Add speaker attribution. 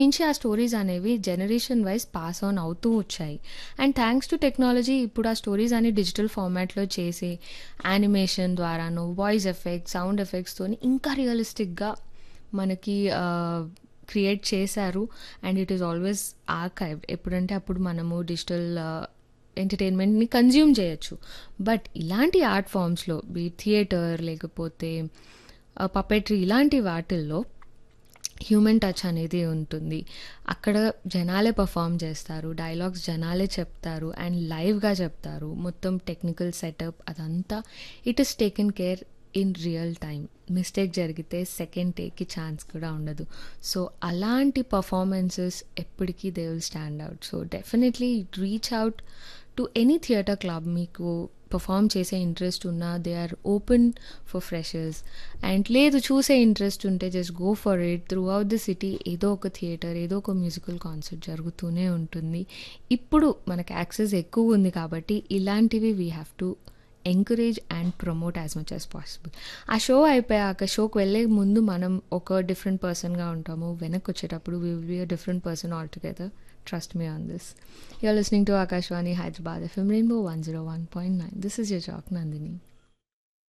Speaker 1: నుంచి ఆ స్టోరీస్ అనేవి జనరేషన్ వైస్ పాస్ ఆన్ అవుతూ వచ్చాయి అండ్ థ్యాంక్స్ టు టెక్నాలజీ ఇప్పుడు ఆ స్టోరీస్ అన్ని డిజిటల్ ఫార్మాట్లో చేసి యానిమేషన్ ద్వారాను వాయిస్ ఎఫెక్ట్స్ సౌండ్ ఎఫెక్ట్స్తో ఇంకా రియలిస్టిక్గా మనకి క్రియేట్ చేశారు and it is always archived ఎప్పుడంటే అప్పుడు మనము డిజిటల్ ఎంటర్టైన్మెంట్ని కన్జ్యూమ్ చేయొచ్చు బట్ ఇలాంటి ఆర్ట్ ఫామ్స్లో బీ థియేటర్ లేకపోతే పపెట్రీ ఇలాంటి వాటిల్లో హ్యూమన్ టచ్ అనేది ఉంటుంది అక్కడ జనాలే పర్ఫామ్ చేస్తారు డైలాగ్స్ జనాలే చెప్తారు అండ్ లైవ్గా చెప్తారు మొత్తం టెక్నికల్ సెటప్ అదంతా it is taken care in real time mistake జరిగితే సెకండ్ టేక్కి ఛాన్స్ కూడా ఉండదు సో అలాంటి పర్ఫార్మెన్సెస్ ఎప్పటికీ they will stand out so definitely reach out to any theatre club మీకు పర్ఫామ్ చేసే ఇంట్రెస్ట్ ఉన్నా they are open for freshers and లేదు చూసే ఇంట్రెస్ట్ ఉంటే just go for it throughout the city ఏదో ఒక థియేటర్ ఏదో ఒక మ్యూజికల్ కాన్సర్ట్ జరుగుతూనే ఉంటుంది ఇప్పుడు మనకు యాక్సెస్ ఎక్కువ ఉంది కాబట్టి ఇలాంటివి we have to encourage and promote as much as possible ఆ షో అయిపోయాక షోకి వెళ్ళే ముందు మనం ఒక డిఫరెంట్ పర్సన్గా ఉంటాము వెనక్కి వచ్చేటప్పుడు we will be a different person altogether trust me on this you are listening to Akashvani Hyderabad FM Rainbow one zero one point nine this is your jock Nandini